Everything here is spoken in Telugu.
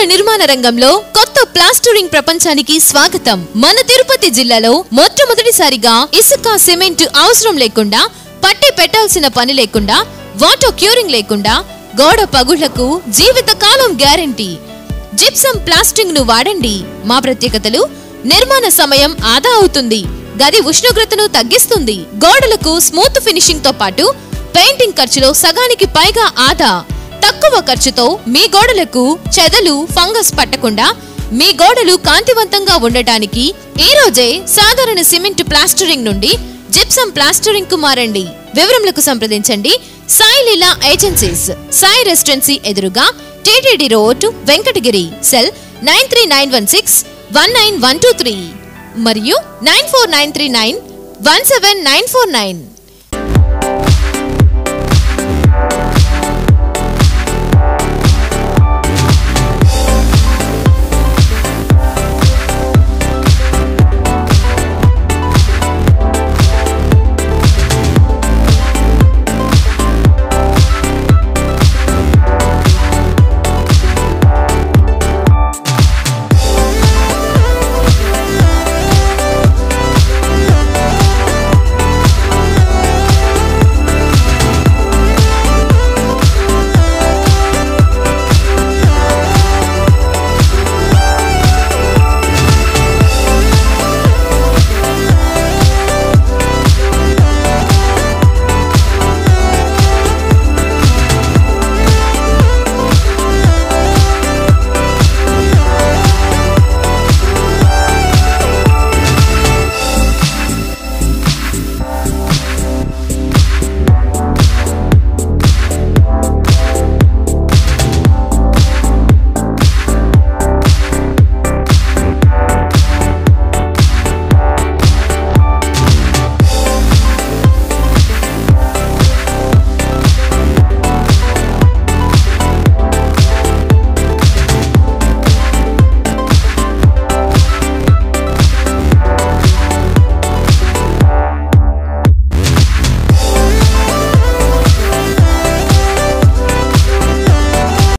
నిర్మాణ రంగంలో కొత్త ప్లాస్టరింగ్ ప్రపంచానికి స్వాగతం మన తిరుపతి జిల్లాలో మొట్టమొదటిసారిగా ఇసుక సిమెంట్ అవసరం లేకుండా పట్టి పెట్టాల్సిన పని లేకుండా వాటర్ క్యూరింగ్ లేకుండా గోడ పగుళ్లకు జీవిత కాలం గ్యారంటీ జిప్సం ప్లాస్టింగ్ ను వాడండి మా ప్రత్యేకతలు నిర్మాణ సమయం ఆదా అవుతుంది గది ఉష్ణోగ్రతను తగ్గిస్తుంది గోడలకు స్మూత్ ఫినిషింగ్ తో పాటు పెయింటింగ్ ఖర్చులో సగానికి పైగా ఆదా తక్కువ ఖర్చుతో మీ గోడలకు చెదలు ఫంగస్ పట్టకుండా మీ గోడలు కాంతివంతంగా ఉండటానికి ఈ రోజే సాధారణ సిమెంట్ ప్లాస్టరింగ్ నుండి జిప్సం ప్లాస్టరింగ్ కు మారండి వివరములకు సంప్రదించండి సాయి లీలా ఏజెన్సీస్ సాయి రెసిడెన్సీ ఎదురుగా TTD road Venkatagiri cell nine three nine one six one nine one two three మరియు nine four nine three nine one seven nine four nine